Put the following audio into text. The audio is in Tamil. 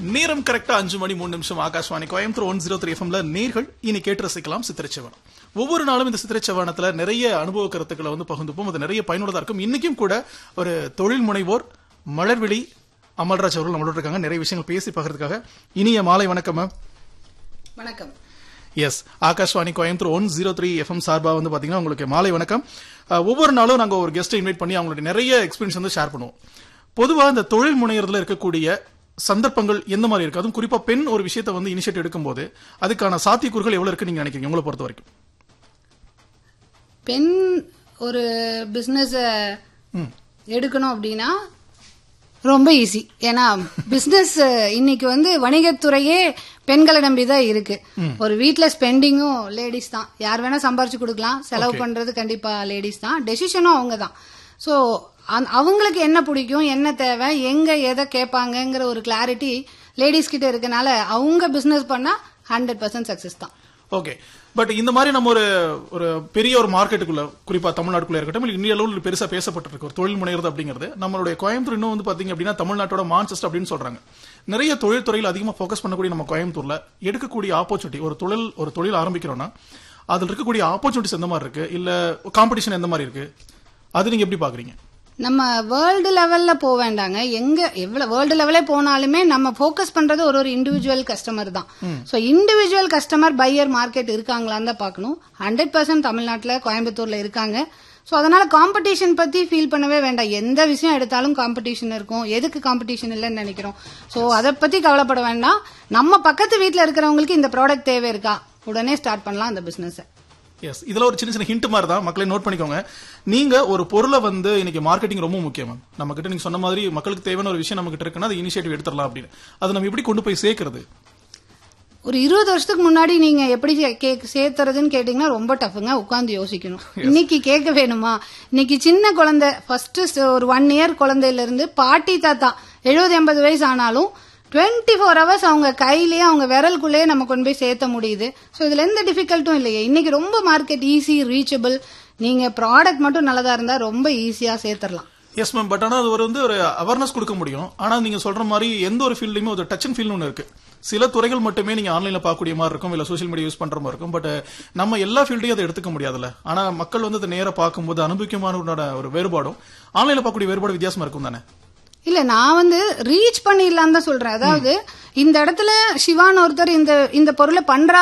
நேரம் கரெக்டா அஞ்சு மணி மூணு நிமிஷம் Akashvani Coimbatore one zero three எஃப்எம்ல நேர்கள் இனி கேட்டு ரசிக்கலாம் சித்திரைச்சவனம் ஒவ்வொரு நாளும் இந்த சித்திரைச்சவனத்துல நிறைய அனுபவ கருத்துக்களை வந்து பகிர்ந்துப்போம் அது நிறைய பயனுள்ளதா இருக்கும் இன்னைக்கும் கூட ஒரு தொழில் முனைவோர் மலர்விழி அமல்ராஜ் அவர்கள் நம்மளோட இருக்காங்க நிறைய விஷயங்கள் பேசி பகிர்றதுக்காக இனிய மாலை வணக்கம் மேம் வணக்கம் yes Akashvani Coimbatore one zero three FM சார்பா வந்து பாத்தீங்கன்னா உங்களுக்கு மாலை வணக்கம் அஹ், ஒவ்வொரு நாளும் நாங்க ஒரு கெஸ்ட் இன்வைட் பண்ணி அவங்களுடைய நிறைய எக்ஸ்பீரியன்ஸ் வந்து ஷேர் பண்ணுவோம் பொதுவா இந்த தொழில் முனையறதுல இருக்கக்கூடிய சந்தர்ப்பங்கள் எந்த மாதிரி இருக்கு அதுவும் குறிப்பா பெண் ஒரு விஷயத்தை வந்து இனிஷியேட் எடுக்கும்போது அதுக்கான சாத்தியக்கூறுகள் எவ்வளவு இருக்கு நீங்க நினைக்கிறீங்க உங்களை பொறுத்த வரைக்கும் பெண் ஒரு பிசினஸ் எடுக்கணும் அப்படின்னா ரொம்ப ஈஸி ஏன்னா பிசினஸ் இன்னைக்கு வந்து வணிகத்துறையே பெண்களை நம்பி தான் இருக்கு ஒரு வீட்ல ஸ்பெண்டிங்கும் லேடிஸ் தான் யார் வேணா சம்பாரிச்சு கொடுக்கலாம் செலவு பண்றது கண்டிப்பா லேடிஸ் தான் டெசிஷனும் அவங்க தான் ஸோ அவங்களுக்கு என்ன பிடிக்கும் என்ன தேவை எங்க எதை கேட்பாங்கங்கிற ஒரு கிளாரிட்டி லேடிஸ் கிட்ட இருக்கனால அவங்க பிசினஸ் பண்ணா ஹண்ட்ரட் பர்சன்ட் சக்சஸ் தான் ஓகே பட் இந்த மாதிரி நம்ம ஒரு ஒரு பெரிய ஒரு மார்க்கெட்டுக்குள்ள குறிப்பா தமிழ்நாட்டுக்குள்ள இருக்கட்டும் இல்ல இந்திய அளவில் பெருசா பேசப்பட்டிருக்கு ஒரு தொழில் முனைகிறது அப்படிங்கிறது நம்மளுடைய கோயம்புத்தூர் இன்னும் வந்து பாத்தீங்க அப்படின்னா தமிழ்நாட்டோட மான்செஸ்டர் அப்படின்னு சொல்றாங்க நிறைய தொழில் துறையில் அதிகமா ஃபோக்கஸ் பண்ணக்கூடிய நம்ம கோயம்புத்தூர்ல எடுக்கக்கூடிய ஆப்பர்ச்சுனிட்டி ஒரு தொழில் ஒரு தொழில் ஆரம்பிக்கிறோம்னா அதுல இருக்கக்கூடிய ஆப்பர்ச்சுனிட்டிஸ் எந்த மாதிரி இருக்கு இல்ல காம்படிஷன் எந்த மாதிரி இருக்கு அது நீங்க எப்படி பாக்குறீங்க நம்ம வேர்ல்டு லெவல்ல போக வேண்டாங்க எங்க எவ்வளவு வேர்ல்டு லெவலே போனாலுமே நம்ம ஃபோக்கஸ் பண்றது ஒரு ஒரு இண்டிவிஜுவல் கஸ்டமர் தான் so individual customer buyer market இருக்காங்களான்னு தான் பார்க்கணும் ஹண்ட்ரட் பர்சன்ட் தமிழ்நாட்டுல கோயம்புத்தூர்ல இருக்காங்க சோ அதனால காம்படிஷன் பத்தி ஃபீல் பண்ணவே வேண்டாம் எந்த விஷயம் எடுத்தாலும் காம்படிஷன் இருக்கும் எதுக்கு காம்படிஷன் இல்லைன்னு நினைக்கிறோம் சோ அதை பத்தி கவலைப்பட வேண்டாம் நம்ம பக்கத்து வீட்ல இருக்கிறவங்களுக்கு இந்த ப்ராடக்ட் தேவை இருக்கா உடனே ஸ்டார்ட் பண்ணலாம் அந்த பிசினஸ் எஸ் இதுல ஒரு சின்ன சின்ன ஹிண்ட் மாதிரி தான் மக்களை நோட் பண்ணிக்கோங்க நீங்க ஒரு பொருளை வந்து இன்னைக்கு மார்க்கெட்டிங் ரொம்ப முக்கியம் மேம் நம்ம கிட்ட நீங்க சொன்ன மாதிரி மக்களுக்கு தேவையான ஒரு விஷயம் நம்ம கிட்ட இருக்குன்னா அது இனிஷியேட்டிவ் எடுத்துடலாம் அப்படின்னு அதை நம்ம எப்படி கொண்டு போய் சேர்க்கறது ஒரு இருபது வருஷத்துக்கு முன்னாடி நீங்க எப்படி கேக் சேர்த்துறதுன்னு கேட்டீங்கன்னா ரொம்ப டஃப்புங்க உட்காந்து யோசிக்கணும் இன்னைக்கு கேட்க வேணுமா இன்னைக்கு சின்ன குழந்தை ஃபர்ஸ்ட் ஒரு ஒன் இயர் குழந்தையில இருந்து பாட்டி தாத்தா எழுபது எண்பது வயசு ஆனாலும் டுவெண்ட்டி ஃபோர் ஹவர்ஸ் அவங்க கையிலேயே அவங்க விரலுக்குள்ளேயே நம்ம கொண்டு போய் சேர்த்த முடியுது ஸோ இதுல எந்த டிஃபிகல்ட்டும் இல்லையே இன்னைக்கு ரொம்ப மார்க்கெட் ஈஸி ரீச்சபிள் நீங்க ப்ராடக்ட் மட்டும் நல்லதா இருந்தா ரொம்ப ஈஸியா சேர்த்துடலாம் எஸ் மேம் பட் ஆனா அது ஒரு வந்து ஒரு அவேர்னஸ் கொடுக்க முடியும் ஆனா நீங்க சொல்ற மாதிரி எந்த ஒரு ஃபீல்டுமே ஒரு டச் அண்ட் ஃபீல் ஒன்று இருக்கு சில துறைகள் மட்டுமே நீங்க ஆன்லைன்ல பார்க்கக்கூடிய மாதிரி இருக்கும் இல்ல சோஷியல் மீடியா யூஸ் பண்ற மாதிரி இருக்கும் பட் நம்ம எல்லா ஃபீல்டையும் அதை எடுத்துக்க முடியாதுல்ல ஆனா மக்கள் வந்து அதை நேரா பார்க்கும்போது அனுபவிக்குமான ஒரு வேறுபாடும் ஆன்லைன்ல பார்க்கக்கூடிய வேறுபாடு வித்தியாசமா இருக்கும் தானே இல்ல நான் வந்து ரீச் பண்ணிடலாம் தான் சொல்றேன் அதாவது இந்த இடத்துல சிவான் ஒருத்தர் இந்த இந்த பொருளை பண்றா